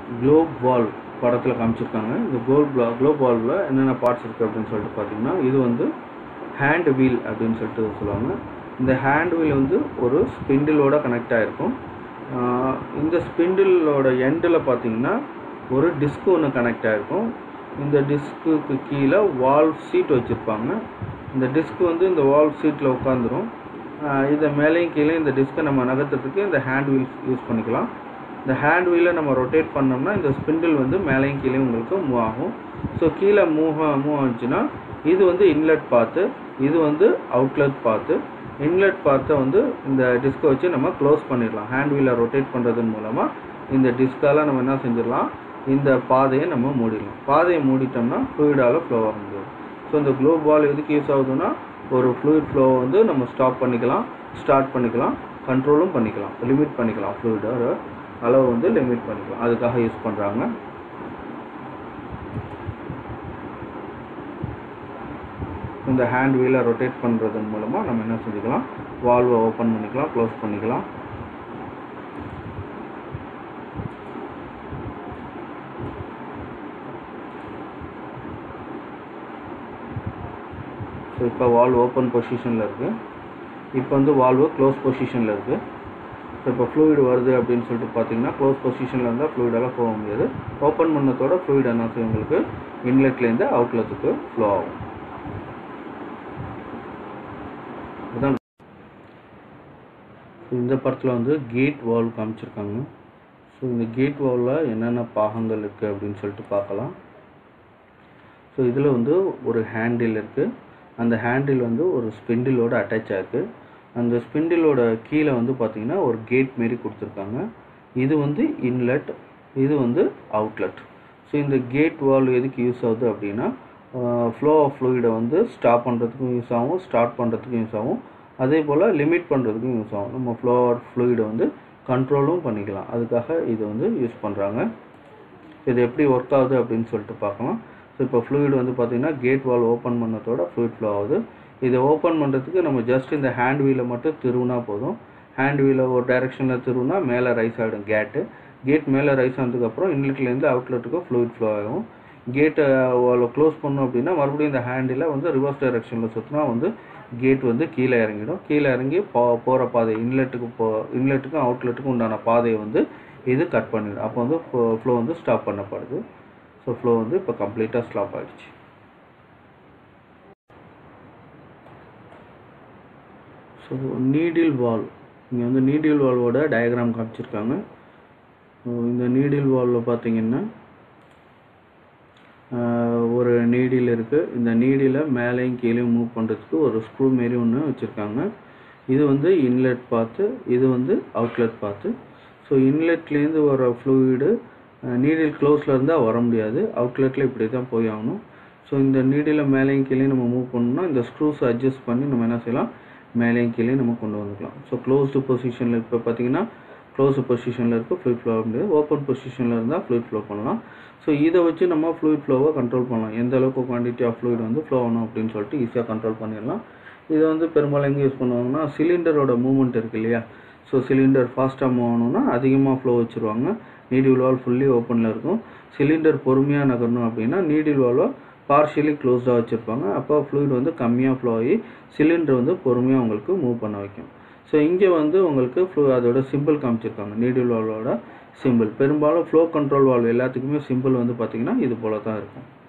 Globe valve படத்தில் காமிச்சிருக்காங்க இந்த கோல் குளோப் வால்வில் என்னென்ன பார்ட்ஸ் இருக்குது அப்படின்னு சொல்லிட்டு பார்த்தீங்கன்னா இது வந்து ஹேண்ட் வீல் அப்படின்னு சொல்லிட்டு சொல்லுவாங்க இந்த ஹேண்ட் வீல் வந்து ஒரு ஸ்பிண்டிலோட கனெக்ட் ஆகிருக்கும் ஆஹ் இந்த ஸ்பிண்டிலோட எண்டில் பார்த்தீங்கன்னா ஒரு டிஸ்க் ஒன்று கனெக்ட் ஆகிருக்கும் இந்த டிஸ்க்குக்கு கீழே வால்வ் சீட் வச்சுருப்பாங்க இந்த டிஸ்க் வந்து இந்த வால்வ் சீட்டில் உட்காந்துரும் இதை மேலேயும் கீழே இந்த டிஸ்க்கை நம்ம நகர்த்துறதுக்கு இந்த ஹேண்ட் வீல் யூஸ் பண்ணிக்கலாம் இந்த ஹேண்ட் வீலை நம்ம ரொட்டேட் பண்ணோம்னா இந்த ஸ்பிண்டில் வந்து மேலேயும் கீழே உங்களுக்கு மூவ் ஆகும் ஸோ கீழே மூவ் மூவ் ஆச்சுன்னா இது வந்து இன்லெட் பார்த்து இது வந்து அவுட்லெட் பார்த்து இன்லெட் பார்த்தை வந்து இந்த டிஸ்கை வச்சு நம்ம க்ளோஸ் பண்ணிடலாம் ஹேண்ட் வீலை ரொட்டேட் பண்ணுறதன் மூலமாக இந்த டிஸ்கால நம்ம என்ன செஞ்சிடலாம் இந்த பாதையை நம்ம மூடிடலாம் பாதையை மூடிட்டோம்னா ஃப்ளூயிடால் ஃப்ளோ ஆக முடியாது ஸோ இந்த குளோப் வால் எதுக்கு யூஸ் ஆகுதுன்னா ஒரு ஃப்ளூயிட் ஃப்ளோ வந்து நம்ம ஸ்டாப் பண்ணிக்கலாம் ஸ்டார்ட் பண்ணிக்கலாம் கண்ட்ரோலும் பண்ணிக்கலாம் லிமிட் பண்ணிக்கலாம் ஃப்ளூயிடோட அளவு வந்து லிமிட் பண்ணிக்கலாம் அதுக்காக யூஸ் பண்ணுறாங்க இந்த ஹேண்ட் வீலை ரொட்டேட் பண்ணுறதன் மூலமாக நம்ம என்ன செஞ்சுக்கலாம் வால்வை ஓப்பன் பண்ணிக்கலாம் க்ளோஸ் பண்ணிக்கலாம் ஸோ இப்போ வால்வ் ஓப்பன் பொசிஷனில் இருக்குது இப்போ வந்து வால்வு க்ளோஸ் பொசிஷனில் இருக்குது ஸோ இப்போ ஃப்ளூயிட் வருது அப்படின்னு சொல்லிட்டு பார்த்தீங்கன்னா க்ளோஸ் பொசிஷனில் இருந்தால் ஃப்ளூயிடால் போக முடியாது ஓப்பன் பண்ணதோட ஃப்ளூயிட் என்ன செய்யும் உங்களுக்கு இன்லெட்லேருந்து அவுட்லெட்டுக்கு ஃப்ளோ ஆகும் இதுதான் இந்த படத்தில் வந்து கேட் வால்வ் காமிச்சிருக்காங்க ஸோ இந்த கேட் வால்வில் என்னென்ன பாகங்கள் இருக்குது அப்படின்னு சொல்லிட்டு பார்க்கலாம் ஸோ இதில் வந்து ஒரு ஹேண்டில் இருக்குது அந்த ஹேண்டில் வந்து ஒரு ஸ்பிண்டிலோட அட்டாச் ஆகிருக்கு அந்த ஸ்பிண்டிலோட கீழே வந்து பார்த்தீங்கன்னா ஒரு கேட் மாரி கொடுத்துருக்காங்க இது வந்து இன்லெட் இது வந்து அவுட்லெட் ஸோ இந்த கேட் வால்வ் எதுக்கு யூஸ் ஆகுது அப்படின்னா ஃப்ளோ ஆஃப் ஃப்ளூயிடை வந்து ஸ்டாப் பண்ணுறதுக்கும் யூஸ் ஆகும் ஸ்டார்ட் பண்ணுறதுக்கும் யூஸ் ஆகும் அதே போல் லிமிட் பண்ணுறதுக்கும் யூஸ் ஆகும் நம்ம ஃப்ளோ ஆஃப் ஃப்ளூயிடை வந்து கண்ட்ரோலும் பண்ணிக்கலாம் அதுக்காக இது வந்து யூஸ் பண்ணுறாங்க இது எப்படி ஒர்க் ஆகுது அப்படின்னு சொல்லிட்டு பார்க்கலாம் ஸோ இப்போ ஃப்ளூயிட் வந்து பார்த்தீங்கன்னா கேட் வால் ஓப்பன் பண்ணதோட ஃப்ளூயிட் ஃப்ளோ ஆகுது இதை ஓப்பன் பண்ணுறதுக்கு நம்ம ஜஸ்ட் இந்த ஹேண்ட் வீலை மட்டும் திருவுனா போதும் ஹேண்ட் வீலை ஒரு டைரெக்ஷனில் திருவுனா மேலே ரைஸ் ஆகிடும் கேட்டு கேட் மேலே ரைஸ் ஆனதுக்கப்புறம் இன்லெட்லேருந்து அவுட்லெட்டுக்கு ஃப்ளூயிட் ஃப்ளோ ஆகும் கேட்டை க்ளோஸ் பண்ணோம் அப்படின்னா மறுபடியும் இந்த ஹேண்டில் வந்து ரிவர்ஸ் டைரெக்ஷனில் சுற்றினா வந்து கேட் வந்து கீழே இறங்கிடும் கீழே இறங்கி போ போகிற பாதை இன்லெட்டுக்கு போ இன்லெட்டுக்கும் அவுட்லெட்டுக்கும் உண்டான பாதையை வந்து இது கட் பண்ணிடும் அப்போ வந்து ஃப்ளோ வந்து ஸ்டாப் பண்ணப்படுது ஸோ ஃப்ளோ வந்து இப்போ கம்ப்ளீட்டாக ஸ்டாப் ஆகிடுச்சு ஸோ நீடில் வால் இங்கே வந்து நீடில் வால்வோட டயக்ராம் காமிச்சிருக்காங்க இந்த நீடில் வால்வில் பார்த்தீங்கன்னா ஒரு நீடில் இருக்குது இந்த நீடில் மேலேயும் கீழேயும் மூவ் பண்ணுறதுக்கு ஒரு ஸ்க்ரூ மாரி ஒன்று வச்சுருக்காங்க இது வந்து இன்லெட் பார்த்து இது வந்து அவுட்லெட் பார்த்து ஸோ இன்லெட்லேருந்து வர ஃப்ளூயிடு நீடில் க்ளோஸில் இருந்தால் வர முடியாது அவுட்லெட்டில் இப்படி தான் போய் ஆகணும் ஸோ இந்த நீடில் மேலேயும் கீழே நம்ம மூவ் பண்ணோம்னா இந்த ஸ்க்ரூஸ் அட்ஜஸ்ட் பண்ணி நம்ம என்ன செய்யலாம் மேலேயும் கீழே நம்ம கொண்டு வந்துக்கலாம் ஸோ க்ளோஸ்டு பொசிஷனில் இப்போ பார்த்தீங்கன்னா க்ளோஸ் பொசிஷனில் இருக்குது ஃப்ளூயிட் ஃப்ளோ ஆக முடியாது ஓப்பன் பொசிஷனில் இருந்தால் ஃப்ளூயிட் ஃப்ளோ பண்ணலாம் ஸோ இதை வச்சு நம்ம ஃப்ளூயிட் ஃப்ளோவை கண்ட்ரோல் பண்ணலாம் எந்த அளவுக்கு குவான்டிட்டி ஆஃப் ஃப்ளூயிட் வந்து ஃப்ளோ ஆகணும் அப்படின்னு சொல்லிட்டு ஈஸியாக கண்ட்ரோல் பண்ணிடலாம் இதை வந்து பெரும்பாலும் எங்கே யூஸ் பண்ணுவாங்கன்னா சிலிண்டரோட மூவ்மெண்ட் இருக்குது இல்லையா ஸோ சிலிண்டர் ஃபாஸ்ட்டாக மூவ் ஆகணும்னா அதிகமாக ஃப்ளோ வச்சுருவாங்க நீடில் வால் ஃபுல்லி ஓப்பனில் இருக்கும் சிலிண்டர் பொறுமையாக நகரணும் அப்படின்னா நீடில் வால்வை பார்ஷியலி க்ளோஸ்டாக வச்சுருப்பாங்க அப்போ ஃப்ளூயிட் வந்து கம்மியாக ஃப்ளோ ஆகி சிலிண்டர் வந்து பொறுமையாக உங்களுக்கு மூவ் பண்ண வைக்கும் ஸோ இங்கே வந்து உங்களுக்கு ஃப்ளூ அதோட சிம்பிள் காமிச்சிருக்காங்க நீடில் வால்வோட சிம்பிள் பெரும்பாலும் ஃப்ளோ கண்ட்ரோல் வால்வ் எல்லாத்துக்குமே சிம்பிள் வந்து பார்த்திங்கன்னா இது போல தான் இருக்கும்